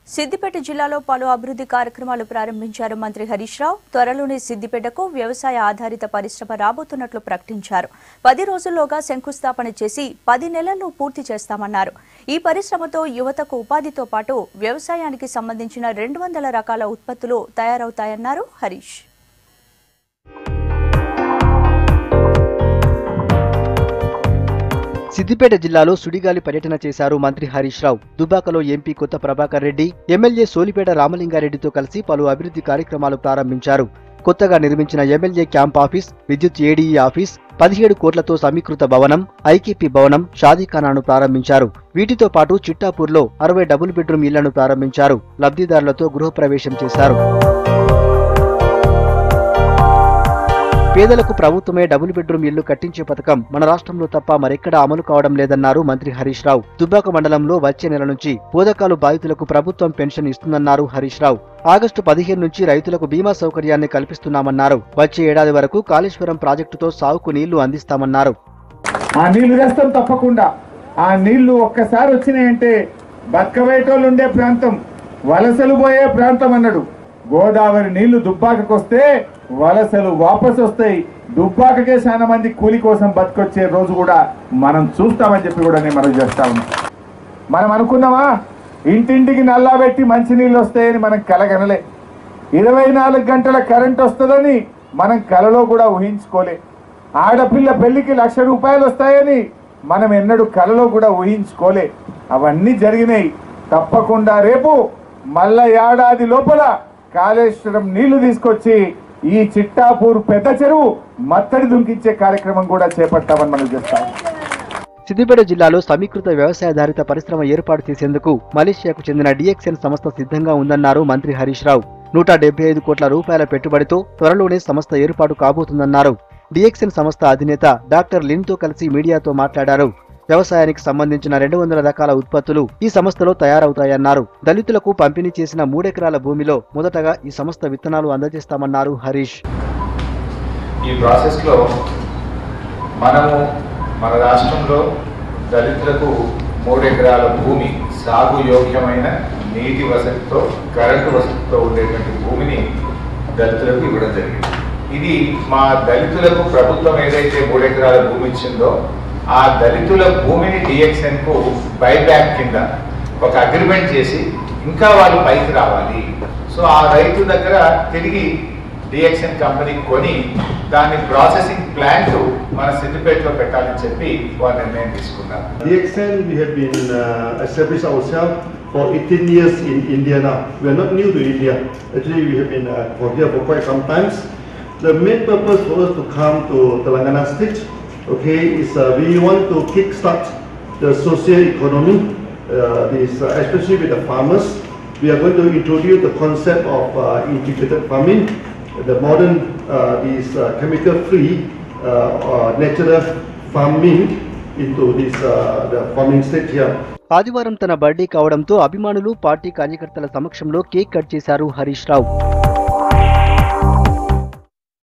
సిద్దిపేట జిల్లాలో పలు అభివృద్ధి కార్యక్రమాలు ప్రారంభించారు మంత్రి హరీష్ రావు త్వరలోనే సిద్దిపేటకు వ్యవసాయ ఆధారిత పరిశ్రమ రాబోతున్నట్లు ప్రకటించారు పది రోజుల్లోగా శంకుస్థాపన చేసి పది నెలల్లో పూర్తి చేస్తామన్నారు ఈ పరిశ్రమతో యువతకు ఉపాధితో పాటు వ్యవసాయానికి సంబంధించిన రెండు వందల రకాల ఉత్పత్తులు తయారవుతాయన్నారు హరీష్ సిద్దిపేట జిల్లాలో సుడిగాలి పర్యటన చేశారు మంత్రి హరీష్ రావు దుబాకలో ఎంపీ కొత్త ప్రభాకర్ రెడ్డి ఎమ్మెల్యే సోలిపేట రామలింగారెడ్డితో కలిసి పలు అభివృద్ధి కార్యక్రమాలు ప్రారంభించారు కొత్తగా నిర్మించిన ఎమ్మెల్యే క్యాంప్ ఆఫీస్ విద్యుత్ ఏడీఈ ఆఫీస్ పదిహేడు కోట్లతో సమీకృత భవనం ఐకేపీ భవనం షాదీఖానాను ప్రారంభించారు వీటితో పాటు చిట్టాపూర్లో అరవై డబుల్ బెడ్రూమ్ ఇళ్లను ప్రారంభించారు లబ్ధిదారులతో గృహప్రవేశం చేశారు పేదలకు ప్రభుత్వమే డబుల్ బెడ్రూమ్ ఇల్లు కట్టించే పథకం మన రాష్ట్రంలో తప్ప మరెక్కడా అమలు కావడం లేదన్నారు మంత్రి హరీష్ రావు దుబ్బాక మండలంలో వచ్చే నెల నుంచి బోధకాలు బాధితులకు ప్రభుత్వం పెన్షన్ ఇస్తుందన్నారు హరీష్ రావు ఆగస్టు పదిహేను నుంచి రైతులకు బీమా సౌకర్యాన్ని కల్పిస్తున్నామన్నారు వచ్చే ఏడాది వరకు కాళేశ్వరం ప్రాజెక్టుతో సాగుకు నీళ్లు అందిస్తామన్నారు ఆ నీళ్లు తెస్తాం తప్పకుండా ఆ నీళ్లు ఒక్కసారి వచ్చినాయంటే బతకవేటోళ్ళు ఉండే ప్రాంతం వలసలు పోయే ప్రాంతం అన్నాడు గోదావరి నీళ్లు దుబ్బాకకు వస్తే వలసలు వాపసు వస్తాయి దుబ్బాకకే చాలా మంది కూలి కోసం బతికొచ్చే రోజు కూడా మనం చూస్తామని చెప్పి కూడా నేను మనం చేస్తా ఉన్నాం మనం అనుకున్నామా ఇంటింటికి నల్లా పెట్టి మంచినీళ్ళు వస్తాయని మనం కలగనలే ఇరవై నాలుగు గంటల కరెంట్ వస్తుందని మనం కలలో కూడా ఊహించుకోలే ఆడపిల్ల పెళ్లికి లక్ష రూపాయలు వస్తాయని మనం ఎన్నడూ కలలో కూడా ఊహించుకోలే అవన్నీ జరిగినాయి తప్పకుండా రేపు మళ్ళా ఏడాది లోపల కాళేశ్వరం నీళ్లు తీసుకొచ్చి ఈ చిట్టాపూర్ పెద్ద చెరువు మత్తడి దుంకించే కార్యక్రమం కూడా చేపట్టామని మనం చేస్తాం సిద్దిపేట జిల్లాలో సమీకృత వ్యవసాయాధారిత పరిశ్రమ ఏర్పాటు చేసేందుకు మలేషియాకు చెందిన డిఎక్స్ఎన్ సంస్థ సిద్ధంగా ఉందన్నారు మంత్రి హరీష్ రావు నూట డెబ్బై ఐదు కోట్ల రూపాయల పెట్టుబడితో త్వరలోనే సంస్థ ఏర్పాటు కాబోతుందన్నారు డిఎక్స్ఎన్ సంస్థ అధినేత డాక్టర్ లిన్తో కలిసి మీడియాతో మాట్లాడారు వ్యవసాయానికి సంబంధించిన రెండు వందల రకాల ఉత్పత్తులు ఈ సంస్థలో తయారవుతాయన్నారు దళితులకు పంపిణీ చేసిన మూడెకరాల భూమిలో మొదటగా ఈ సంస్థ విత్తనాలు అందజేస్తామన్నారు హరీష్ ఈ ప్రాసెస్లో మనము మన రాష్ట్రంలో దళితులకు మూడు ఎకరాల భూమి సాగు యోగ్యమైన నీటి వసతితో కరెంటు వసతితో ఉండేటువంటి భూమిని దళితులకు ఇవ్వడం జరిగింది ఇది మా దళితులకు ప్రభుత్వం ఏదైతే మూడు ఎకరాల భూమి ఇచ్చిందో ఆ దళితుల భూమిని డిఎక్స్ఎన్ కు బైబ్యాక్ కింద ఒక అగ్రిమెంట్ చేసి ఇంకా వాళ్ళు పైకి రావాలి సో ఆ రైతు దగ్గర తిరిగి డిఎక్స్ఎన్ కంపెనీ కొని దాన్ని ప్రాసెసింగ్ ప్లాంట్ మన సిద్దిపేటలో పెట్టాలని చెప్పి వారు నిర్ణయం తీసుకున్నారు DXN, we have been uh, established ourselves for 18 years in India now. We are not new to India. Actually, we have been uh, for here for quite some times. The main purpose for us to come to Telangana state, okay, is uh, we want to kickstart the social economy, uh, this, uh, especially with the farmers. We are going to introduce the concept of uh, integrated farming, the modern, uh, this uh, chemical-free, uh, uh, natural farming into this uh, the farming state here. ఆదివారం తన birthday కావడంతో అభిమానులు party కార్యకర్తల సమక్షంలో cake cut చేశారు హరీష్ రావు